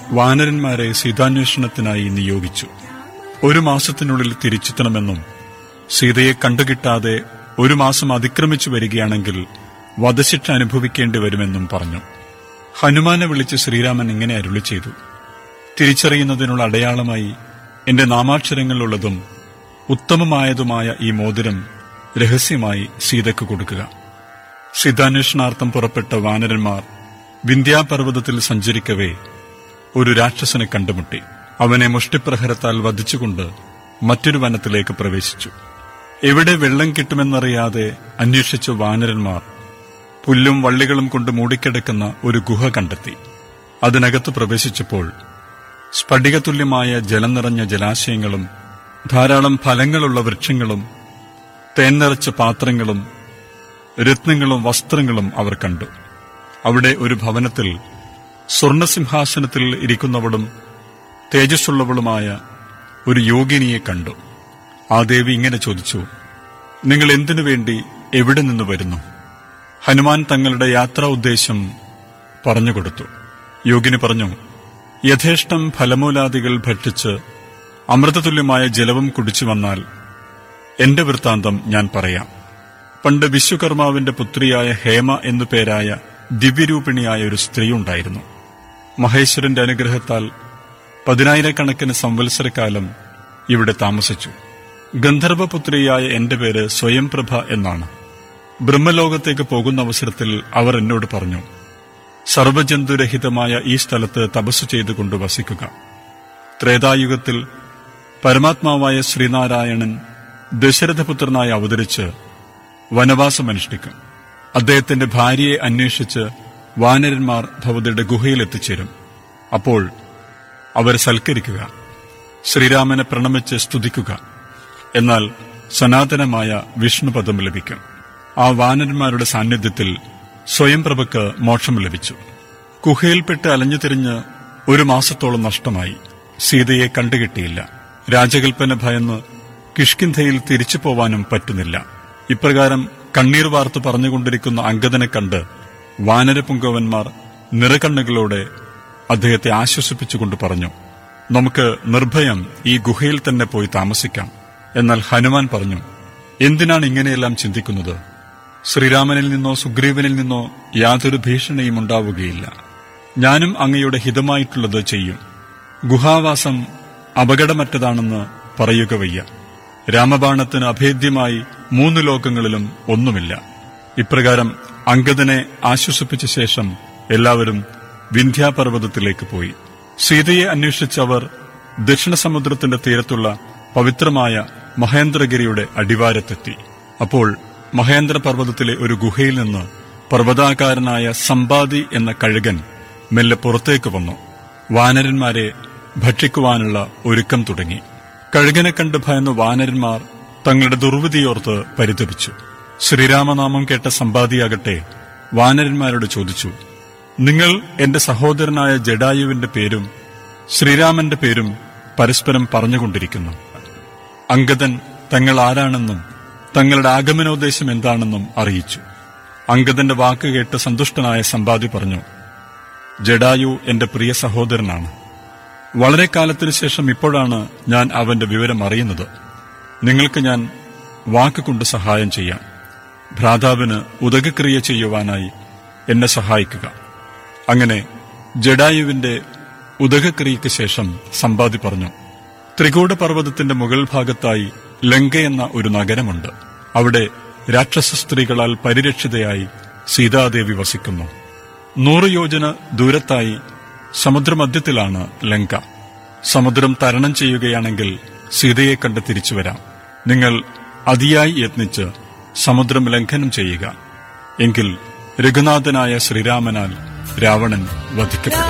വാനരന്മാരെ സീതാന്വേഷണത്തിനായി നിയോഗിച്ചു ഒരു മാസത്തിനുള്ളിൽ തിരിച്ചെത്തണമെന്നും സീതയെ കണ്ടുകിട്ടാതെ ഒരു മാസം അതിക്രമിച്ചു വരികയാണെങ്കിൽ വധശിക്ഷ അനുഭവിക്കേണ്ടി വരുമെന്നും പറഞ്ഞു ഹനുമാനെ വിളിച്ച് ശ്രീരാമൻ ഇങ്ങനെ അരുളി ചെയ്തു തിരിച്ചറിയുന്നതിനുള്ള അടയാളമായി എന്റെ നാമാക്ഷരങ്ങളിലുള്ളതും ഉത്തമമായതുമായ ഈ മോതിരം രഹസ്യമായി സീതയ്ക്ക് കൊടുക്കുക സീതാന്വേഷണാർത്ഥം പുറപ്പെട്ട വാനരന്മാർ വിന്ധ്യാപർവ്വതത്തിൽ സഞ്ചരിക്കവേ ഒരു രാക്ഷസനെ കണ്ടുമുട്ടി അവനെ മുഷ്ടിപ്രഹരത്താൽ വധിച്ചുകൊണ്ട് മറ്റൊരു വനത്തിലേക്ക് പ്രവേശിച്ചു എവിടെ വെള്ളം കിട്ടുമെന്നറിയാതെ അന്വേഷിച്ച വാനരന്മാർ പുല്ലും വള്ളികളും കൊണ്ട് മൂടിക്കിടക്കുന്ന ഒരു ഗുഹ കണ്ടെത്തി അതിനകത്ത് പ്രവേശിച്ചപ്പോൾ സ്ഫടികതുല്യമായ ജലം നിറഞ്ഞ ജലാശയങ്ങളും ധാരാളം ഫലങ്ങളുള്ള വൃക്ഷങ്ങളും തേൻ നിറച്ച പാത്രങ്ങളും രത്നങ്ങളും വസ്ത്രങ്ങളും അവർ കണ്ടു അവിടെ ഒരു ഭവനത്തിൽ സ്വർണസിംഹാസനത്തിൽ ഇരിക്കുന്നവളും തേജസ്സുള്ളവളുമായ ഒരു യോഗിനിയെ കണ്ടു ആ ദേവി ഇങ്ങനെ ചോദിച്ചു നിങ്ങൾ എന്തിനു വേണ്ടി എവിടെ നിന്ന് വരുന്നു ഹനുമാൻ തങ്ങളുടെ യാത്രാ ഉദ്ദേശം പറഞ്ഞുകൊടുത്തു യോഗിനി പറഞ്ഞു യഥേഷ്ടം ഫലമൂലാദികൾ ഭക്ഷിച്ച് അമൃതതുല്യമായ ജലവും കുടിച്ചു വന്നാൽ എന്റെ വൃത്താന്തം ഞാൻ പറയാം പണ്ട് വിശ്വകർമാവിന്റെ പുത്രിയായ ഹേമ എന്നു പേരായ ദിവ്യരൂപിണിയായ ഒരു സ്ത്രീ ഉണ്ടായിരുന്നു മഹേശ്വരന്റെ അനുഗ്രഹത്താൽ പതിനായിരക്കണക്കിന് സംവത്സരക്കാലം ഇവിടെ താമസിച്ചു ഗന്ധർവപുത്രിയായ എന്റെ പേര് സ്വയംപ്രഭ എന്നാണ് ബ്രഹ്മലോകത്തേക്ക് പോകുന്ന അവസരത്തിൽ അവർ എന്നോട് പറഞ്ഞു സർവജന്തുരഹിതമായ ഈ സ്ഥലത്ത് തപസ് ചെയ്തുകൊണ്ട് വസിക്കുക ത്രേതായുഗത്തിൽ പരമാത്മാവായ ശ്രീനാരായണൻ ദശരഥപുത്രനായി അവതരിച്ച് വനവാസമനുഷ്ഠിക്കും അദ്ദേഹത്തിന്റെ ഭാര്യയെ അന്വേഷിച്ച് വാനരന്മാർ ഭവതിയുടെ ഗുഹയിൽ എത്തിച്ചേരും അപ്പോൾ അവരെ സൽക്കരിക്കുക ശ്രീരാമനെ പ്രണമിച്ച് സ്തുതിക്കുക എന്നാൽ സനാതനമായ വിഷ്ണുപദം ലഭിക്കും ആ വാനരന്മാരുടെ സാന്നിധ്യത്തിൽ സ്വയംപ്രഭയ്ക്ക് മോക്ഷം ലഭിച്ചു ഗുഹയിൽപ്പെട്ട് അലഞ്ഞു തിരിഞ്ഞ് ഒരു മാസത്തോളം നഷ്ടമായി സീതയെ കണ്ടുകിട്ടിയില്ല രാജകൽപ്പന ഭയന്ന് കിഷ്കിന്ധയിൽ തിരിച്ചു പോവാനും പറ്റുന്നില്ല ഇപ്രകാരം കണ്ണീർ വാർത്ത് പറഞ്ഞുകൊണ്ടിരിക്കുന്ന അങ്കദനെ കണ്ട് വാനരപുങ്കവന്മാർ നിറകണ്ണുകളോടെ അദ്ദേഹത്തെ ആശ്വസിപ്പിച്ചുകൊണ്ട് പറഞ്ഞു നമുക്ക് നിർഭയം ഈ ഗുഹയിൽ തന്നെ പോയി താമസിക്കാം എന്നാൽ ഹനുമാൻ പറഞ്ഞു എന്തിനാണ് ഇങ്ങനെയെല്ലാം ചിന്തിക്കുന്നത് ശ്രീരാമനിൽ നിന്നോ സുഗ്രീവനിൽ നിന്നോ യാതൊരു ഭീഷണിയും ഉണ്ടാവുകയില്ല ഞാനും അങ്ങയുടെ ഹിതമായിട്ടുള്ളത് ചെയ്യും ഗുഹാവാസം അപകടമറ്റതാണെന്ന് പറയുക വയ്യ രാമബാണത്തിന് അഭേദ്യമായി മൂന്ന് ലോകങ്ങളിലും ഒന്നുമില്ല ഇപ്രകാരം അങ്കദനെ ആശ്വസിപ്പിച്ച ശേഷം എല്ലാവരും വിന്ധ്യാപർവ്വതത്തിലേക്ക് പോയി സീതയെ അന്വേഷിച്ചവർ ദക്ഷിണ സമുദ്രത്തിന്റെ തീരത്തുള്ള പവിത്രമായ മഹേന്ദ്രഗിരിയുടെ അടിവാരത്തെത്തി അപ്പോൾ മഹേന്ദ്ര പർവ്വതത്തിലെ ഒരു ഗുഹയിൽ നിന്ന് പർവ്വതാകാരനായ സമ്പാദി എന്ന കഴുകൻ മെല്ലെ പുറത്തേക്ക് വന്നു വാനരന്മാരെ ഭക്ഷിക്കുവാനുള്ള ഒരുക്കം തുടങ്ങി കഴുകനെ കണ്ട് ഭയന്ന വാനരന്മാർ തങ്ങളുടെ ദുർവിധിയോർത്ത് പരിതപിച്ചു ശ്രീരാമനാമം കേട്ട സമ്പാദിയാകട്ടെ വാനരന്മാരോട് ചോദിച്ചു നിങ്ങൾ എന്റെ സഹോദരനായ ജഡായുവിന്റെ പേരും ശ്രീരാമന്റെ പേരും പരസ്പരം പറഞ്ഞുകൊണ്ടിരിക്കുന്നു അങ്കദൻ തങ്ങൾ ആരാണെന്നും തങ്ങളുടെ ആഗമനോദ്ദേശം എന്താണെന്നും അറിയിച്ചു അങ്കദന്റെ വാക്ക് കേട്ട് സന്തുഷ്ടനായ സമ്പാദി പറഞ്ഞു ജഡായു എന്റെ പ്രിയ സഹോദരനാണ് വളരെ കാലത്തിനു ശേഷം ഇപ്പോഴാണ് ഞാൻ അവന്റെ വിവരം അറിയുന്നത് നിങ്ങൾക്ക് ഞാൻ വാക്കുകൊണ്ട് സഹായം ചെയ്യാം ഭ്രാതാവിന് ഉദകക്രിയ ചെയ്യുവാനായി എന്നെ സഹായിക്കുക അങ്ങനെ ജഡായുവിന്റെ ഉദകക്രിയയ്ക്ക് ശേഷം സമ്പാദി പറഞ്ഞു ത്രികൂട പർവ്വതത്തിന്റെ മുകൾ ഭാഗത്തായി ലങ്ക എന്ന ഒരു നഗരമുണ്ട് അവിടെ രാക്ഷസ സ്ത്രീകളാൽ പരിരക്ഷിതയായി സീതാദേവി വസിക്കുന്നു നൂറ് യോജന ദൂരത്തായി സമുദ്രമധ്യത്തിലാണ് ലങ്ക സമുദ്രം തരണം ചെയ്യുകയാണെങ്കിൽ സീതയെ കണ്ട് തിരിച്ചു വരാം നിങ്ങൾ അതിയായി യത്നിച്ച് സമുദ്രം ലംഘനം ചെയ്യുക എങ്കിൽ രഘുനാഥനായ ശ്രീരാമനാൽ രാവണൻ വധിക്കപ്പെടും